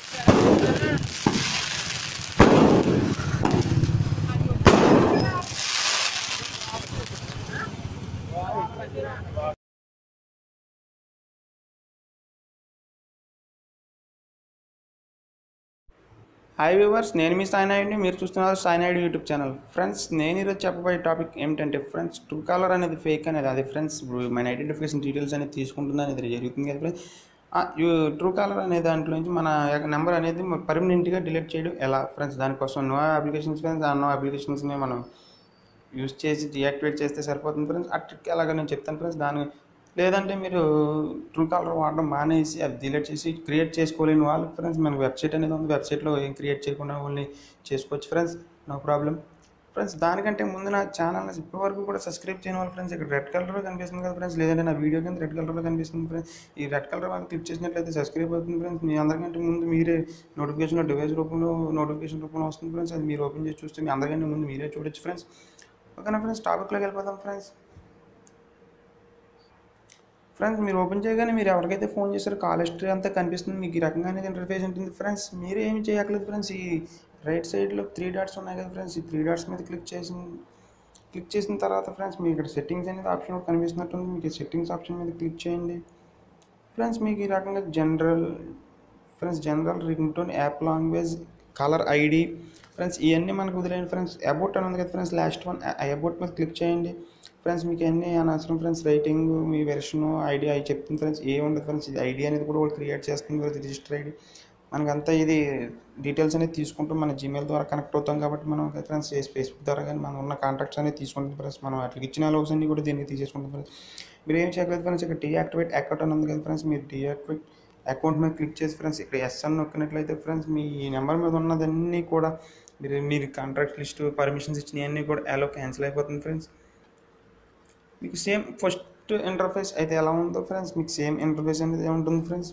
hi viewers నేను మీ సాయినాయుడిని మీరు చూస్తున్నారు సాయినాయుడు యూట్యూబ్ ఛానల్ ఫ్రెండ్స్ నేను ఈరోజు చెప్పబోయే టాపిక్ ఏమిటంటే ఫ్రెండ్స్ ట్రూ కాలర్ అనేది ఫేక్ అనేది అది ఫ్రెండ్స్ ఇప్పుడు మన ఐడెంటిఫికేషన్ డీటెయిల్స్ అనేది తీసుకుంటుంది అనేది జరుగుతుంది కదా ఫ్రెండ్స్ ట్రూ కాలర్ అనే దాంట్లో నుంచి మన నెంబర్ అనేది పర్మనెంట్గా డిలీట్ చేయడం ఎలా ఫ్రెండ్స్ దానికోసం నో అప్లికేషన్స్ ఫ్రెండ్స్ ఆ నో అప్లికేషన్స్ని మనం యూస్ చేసి డియాక్టివేట్ చేస్తే సరిపోతుంది ఫ్రెండ్స్ ఆ ట్రిక్ అలాగా నేను చెప్తాను ఫ్రెండ్స్ దాని లేదంటే మీరు ట్రూ కాలర్ వాడడం మానేసి అది డిలీట్ చేసి క్రియేట్ చేసుకోలేని వాళ్ళు ఫ్రెండ్స్ మనకి వెబ్సైట్ అనేది ఉంది వెబ్సైట్లో ఏం క్రియేట్ చేయకుండా ఓన్లీ చేసుకోవచ్చు ఫ్రెండ్స్ నో ప్రాబ్లం ఫ్రెండ్స్ దానికంటే ముందు నా ఛానల్ని ఇప్పటివరకు కూడా సబ్స్క్రైబ్ చేయని వాళ్ళు ఫ్రెండ్స్ ఇక్కడ రెడ్ కలర్లో కనిపిస్తుంది కదా ఫ్రెండ్స్ లేదంటే నా వీడియో కింద రెడ్ కలర్లో కనిపిస్తుంది ఫ్రెండ్స్ ఈ రెడ్ కలర్ వాళ్ళు క్లిక్ చేసినట్లయితే సబ్స్క్రైబ్ అవుతుంది ఫ్రెండ్స్ మీ అందరికంటే ముందు మీరే నోటిఫికేషన్ డివైస్ రూపంలో నోటిఫికేషన్ రూపంలో వస్తుంది ఫ్రెండ్స్ అది మీరు ఓపెన్ చేసి చూస్తే మీ అందరికంటే ముందు మీరే చూడొచ్చు ఫ్రెండ్స్ ఓకేనా ఫ్రెండ్స్ టాపిక్లోకి వెళ్ళిపోదాం ఫ్రెండ్స్ ఫ్రెండ్స్ మీరు ఓపెన్ చేయగానే మీరు ఎవరికైతే ఫోన్ చేస్తారో కాల్ హిస్టరీ అంతా కనిపిస్తుంది మీకు ఈ రకంగా అనేది ఇంటర్ఫేస్ ఉంటుంది ఫ్రెండ్స్ మీరు ఏమి చేయక్కర్లేదు ఫ్రెండ్స్ ఈ రైట్ సైడ్లో త్రీ డాట్స్ ఉన్నాయి కదా ఫ్రెండ్స్ ఈ త్రీ డాట్స్ మీద క్లిక్ చేసి క్లిక్ చేసిన తర్వాత ఫ్రెండ్స్ మీకు ఇక్కడ సెట్టింగ్స్ అనేది ఆప్షన్ ఒకటి కనిపిస్తున్నట్టుంది మీకు సెట్టింగ్స్ ఆప్షన్ మీద క్లిక్ చేయండి ఫ్రెండ్స్ మీకు ఈ రకంగా general friends general ringtone app language caller ID friends ఇవన్నీ మనకు వదిలేయండి ఫ్రెండ్స్ అబౌట్ అని ఉంది కదా ఫ్రెండ్స్ లాస్ట్ వన్ అబౌట్ మీద క్లిక్ చేయండి ఫ్రెండ్స్ మీకు అన్నీ అనవసరం ఫ్రెండ్స్ రైటింగ్ మీ వెర్షన్ ఐడి అవి చెప్తుంది ఫ్రెండ్స్ ఏ ఉండదు ఫ్రెండ్స్ ఇది ఐడి అనేది కూడా ఒకటి క్రియేట్ చేస్తుంది రిజిస్టర్ ఐడి మనకంతా ఇది డీటెయిల్స్ అనేది తీసుకుంటూ మన జీమెయిల్ ద్వారా కనెక్ట్ అవుతాం కాబట్టి మనం ఫ్రెండ్స్ ఫేస్బుక్ ద్వారా కానీ మనం ఉన్న కాంటాక్ట్స్ అనేది తీసుకుంటుంది ఫ్రెండ్స్ మనం అట్లా ఇచ్చిన లోగ్స్ అన్ని కూడా దీనికి తీసేసుకుంటాం ఫ్రెండ్స్ మీరు ఏం చేయలేదు ఫ్రెండ్స్ ఇక్కడ డీయాక్టివేట్ అకౌంట్ అని ఉంది కదా ఫ్రెండ్స్ మీరు డీయాక్టివేట్ అకౌంట్ మీద క్లిక్ చేసి ఫ్రెండ్స్ ఇక్కడ ఎస్ అని నొక్కినట్లయితే ఫ్రెండ్స్ మీ నెంబర్ మీద ఉన్నదన్నీ కూడా మీరు మీరు కాంట్రాక్ట్ లిస్ట్ పర్మిషన్స్ ఇచ్చినవన్నీ కూడా అలో క్యాన్సిల్ అయిపోతుంది ఫ్రెండ్స్ మీకు సేమ్ ఫస్ట్ ఇంటర్ఫేస్ అయితే ఎలా ఉందో ఫ్రెండ్స్ మీకు సేమ్ ఇంటర్ఫేస్ అనేది ఉంటుంది ఫ్రెండ్స్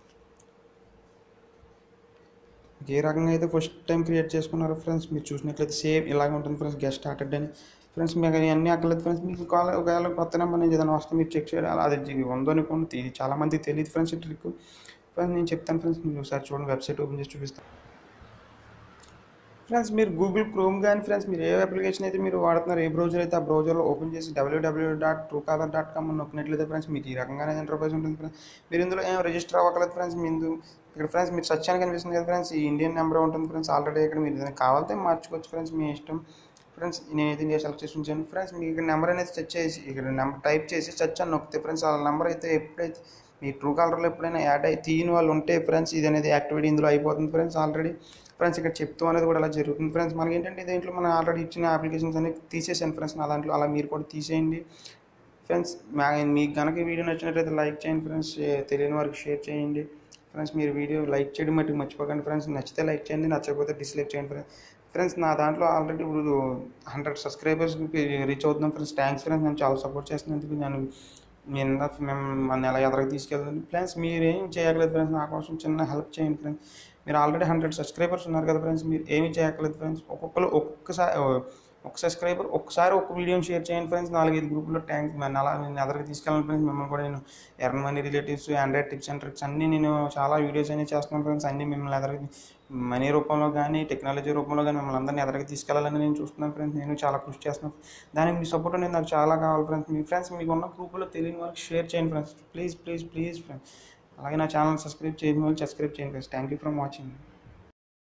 ఏ రకంగా అయితే ఫస్ట్ టైం క్రియేట్ చేసుకున్నారో ఫ్రెండ్స్ మీరు చూసినట్లయితే సేమ్ ఇలాగే ఉంటుంది ఫ్రెండ్స్ గెస్ట్ స్టార్టెడ్ అని ఫ్రెండ్స్ మీకు అన్నీ అక్కర్లేదు ఫ్రెండ్స్ మీకు కాల్ ఒకవేళ కొత్త నెంబర్ నుంచి ఏదైనా వస్తే మీరు చెక్ చేయాలి అలా అది ఉందో అనుకోండి ఇది చాలామందికి తెలియదు ఫ్రెండ్స్ ఈ ట్రిక్ ఫ్రెండ్స్ నేను చెప్తాను ఫ్రెండ్స్ మీరు ఒకసారి చూడండి వెబ్సైట్ ఓపెన్ చేసి చూపిస్తాను ఫ్రెండ్స్ మీరు గూగుల్ క్రోమ్ కానీ ఫ్రెండ్స్ మీరు ఏ అప్లికేషన్ అయితే మీరు వాడుతున్నారు ఏ బ్రౌజర్ అయితే ఆ బ్రౌజర్లో ఓపెన్ చేసి WWW dot Truecaller dot com అని నొక్కినట్లయితే ఫ్రెండ్స్ మీకు ఈ రకంగానే ఇంటర్ఫేస్ ఉంటుంది ఫ్రెండ్స్ మీరు ఇందులో ఏం రిజిస్టర్ అవ్వకలేదు ఫ్రెండ్స్ మీరు ఇక్కడ ఫ్రెండ్స్ మీరు సచ్ అని కనిపిస్తుంది కదా ఫ్రెండ్స్ ఈ ఇండియన్ నెంబర్ ఉంటుంది ఫ్రెండ్స్ ఆల్రెడీ ఇక్కడ మీరు ఏదైనా కావాలంటే మార్చుకోవచ్చు ఫ్రెండ్స్ మీ ఇష్టం ఫ్రెండ్స్ నేనైతే ఇండియా సెలెక్ట్ చేసి ఉంచాను ఫ్రెండ్స్ మీకు ఇక్కడ నెంబర్ అనేది సెర్చ్ చేసి ఇక్కడ నెంబర్ టైప్ చేసి సెర్చ్ అని నొక్కితే ఫ్రెండ్స్ ఆ నెంబర్ అయితే ఎప్పుడైతే మీ ట్రూ కాలర్లో ఎప్పుడైనా యాడ్ అయ్యి తీయని వాళ్ళు ఉంటే ఫ్రెండ్స్ ఇది అనేది యాక్టివేట్ ఇందులో అయిపోతుంది ఫ్రెండ్స్ ఆల్రెడీ ఫ్రెండ్స్ ఇక్కడ చెప్తూ అనేది కూడా అలా జరుగుతుంది ఫ్రెండ్స్ మనకి ఏంటంటే దీంట్లో మనం ఆల్రెడీ ఇచ్చిన అప్లికేషన్స్ అనేవి తీసేసాను ఫ్రెండ్స్ నా దాంట్లో అలా మీరు కూడా తీసేయండి ఫ్రెండ్స్ మీకు కనుక ఈ వీడియో నచ్చినట్లయితే లైక్ చేయండి ఫ్రెండ్స్ తెలియని వారికి షేర్ చేయండి ఫ్రెండ్స్ మీరు వీడియో లైక్ చేయడం మట్టుకు మర్చిపోకండి ఫ్రెండ్స్ నచ్చితే లైక్ చేయండి నచ్చకపోతే డిస్లైక్ చేయండి ఫ్రెండ్స్ ఫ్రెండ్స్ నా దాంట్లో ఆల్రెడీ ఇప్పుడు హండ్రెడ్ సబ్స్క్రైబర్స్ రీచ్ అవుతున్నాం ఫ్రెండ్స్ థ్యాంక్స్ ఫ్రెండ్స్ నేను చాలా సపోర్ట్ చేస్తున్నందుకు నేను నేను మేము మన ఎలా ఎదరికి తీసుకెళ్తాను ఫ్రెండ్స్ మీరు ఏం చేయగలేదు ఫ్రెండ్స్ నా కోసం చిన్న హెల్ప్ చేయండి ఫ్రెండ్స్ మీరు ఆల్రెడీ హండ్రెడ్ సబ్స్క్రైబర్స్ ఉన్నారు కదా ఫ్రెండ్స్ మీరు ఏమీ చేయక్కర్లేదు ఫ్రెండ్స్ ఒక్కొక్కరు ఒక్కొక్కసారి ఒక సబ్స్క్రైబర్ ఒక్కసారి ఒక వీడియోని షేర్ చేయండి ఫ్రెండ్స్ నాలుగైదు గ్రూపులో ట్యాంక్స్ నేను అలా నేను ఎదరికి తీసుకెళ్ళాను ఫ్రెండ్స్ మిమ్మల్ని కూడా నేను earn money relatives Android tips and tricks అన్నీ నేను చాలా వీడియోస్ అనేవి చేస్తున్నాను ఫ్రెండ్స్ అన్నీ మిమ్మల్ని ఎదరికి మనీ రూపంలో కానీ టెక్నాలజీ రూపంలో కానీ మిమ్మల్ని అందరినీ ఎదరికి తీసుకెళ్ళాలని నేను చూస్తున్నాను ఫ్రెండ్స్ నేను చాలా కృషి చేస్తున్నాను దానికి మీ సపోర్ట్ అనేది నాకు చాలా కావాలి ఫ్రెండ్స్ మీ ఫ్రెండ్స్ మీకు ఉన్న గ్రూపులో తెలియని వాళ్ళకి షేర్ చేయండి friends please please please friends అలాగే నా ఛానల్ సబ్స్క్రైబ్ చేయని వాళ్ళు సబ్స్క్రైబ్ చేయండి friends thank you for watching